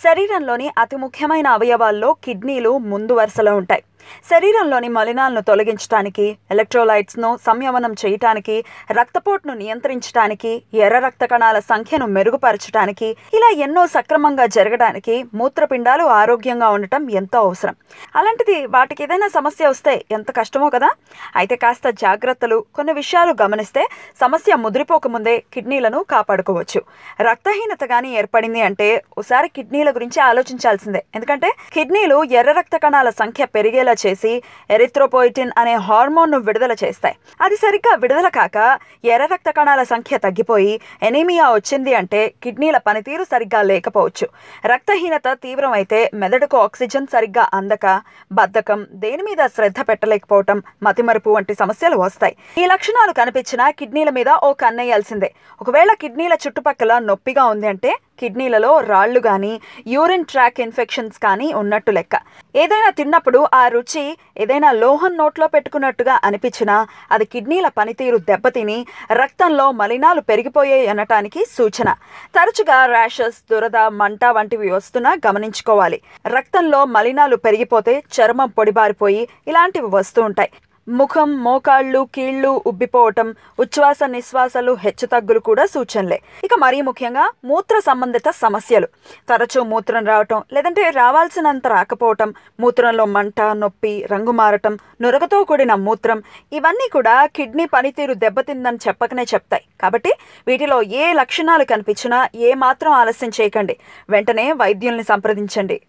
శరీరంలోని అతి ముఖ్యమైన అవయవాల్లో కిడ్నీలు ముందు వరుసలో ఉంటాయి శరీరంలోని మలినాలను తొలగించడానికి ఎలక్ట్రోలైట్స్ను సంయమనం చేయటానికి రక్తపోటును నియంత్రించడానికి ఎర్ర రక్త కణాల సంఖ్యను మెరుగుపరచడానికి ఇలా ఎన్నో సక్రమంగా జరగడానికి మూత్రపిండాలు ఆరోగ్యంగా ఉండటం ఎంతో అవసరం అలాంటిది వాటికి ఏదైనా సమస్య వస్తే ఎంత కష్టమో కదా అయితే కాస్త జాగ్రత్తలు కొన్ని విషయాలు గమనిస్తే సమస్య ముదిరిపోకముందే కిడ్నీలను కాపాడుకోవచ్చు రక్తహీనత కానీ ఏర్పడింది అంటే ఒకసారి కిడ్నీల గురించి ఆలోచించాల్సిందే ఎందుకంటే కిడ్నీలు ఎర్ర రక్త కణాల సంఖ్య పెరిగేలా చేసి ఎరిథ్రోపోయిటిన్ అనే హార్మోన్ను విడుదల చేస్తాయి అది సరిగ్గా విడుదల కాక ఎర్ర రక్త కణాల సంఖ్య తగ్గిపోయి ఎనీమియా వచ్చింది అంటే కిడ్నీల పనితీరు సరిగ్గా లేకపోవచ్చు రక్తహీనత తీవ్రమైతే మెదడుకు ఆక్సిజన్ సరిగ్గా అందక బద్ధకం దేని మీద శ్రద్ధ పెట్టలేకపోవటం మతిమరుపు వంటి సమస్యలు వస్తాయి ఈ లక్షణాలు కనిపించినా కిడ్నీల మీద ఓ కన్నేయాల్సిందే ఒకవేళ కిడ్నీల చుట్టుపక్కల నొప్పిగా ఉంది అంటే కిడ్నీలలో రాళ్లు కానీ యూరిన్ ట్రాక్ ఇన్ఫెక్షన్స్ కానీ ఉన్నట్టు లెక్క ఏదైనా తిన్నప్పుడు ఆ రుచి ఏదైనా లోహం నోట్లో పెట్టుకున్నట్టుగా అనిపించినా అది కిడ్నీల పనితీరు దెబ్బతిని రక్తంలో మలినాలు పెరిగిపోయాయి అనటానికి సూచన తరచుగా ర్యాషెస్ దురద మంట వంటివి వస్తున్నా గమనించుకోవాలి రక్తంలో మలినాలు పెరిగిపోతే చర్మం పొడిబారిపోయి ఇలాంటివి వస్తూ ఉంటాయి ముఖం మోకాళ్ళు కీళ్లు ఉబ్బిపోవటం ఉచ్ఛ్వాస నిశ్వాసలు హెచ్చుతగ్గులు కూడా సూచనలే ఇక మరీ ముఖ్యంగా మూత్ర సంబంధిత సమస్యలు తరచూ మూత్రం రావటం లేదంటే రావాల్సినంత రాకపోవటం మూత్రంలో మంట నొప్పి రంగు మారటం నురగతో కూడిన మూత్రం ఇవన్నీ కూడా కిడ్నీ పనితీరు దెబ్బతిందని చెప్పకనే చెప్తాయి కాబట్టి వీటిలో ఏ లక్షణాలు కనిపించినా ఏ మాత్రం ఆలస్యం చేయకండి వెంటనే వైద్యుల్ని సంప్రదించండి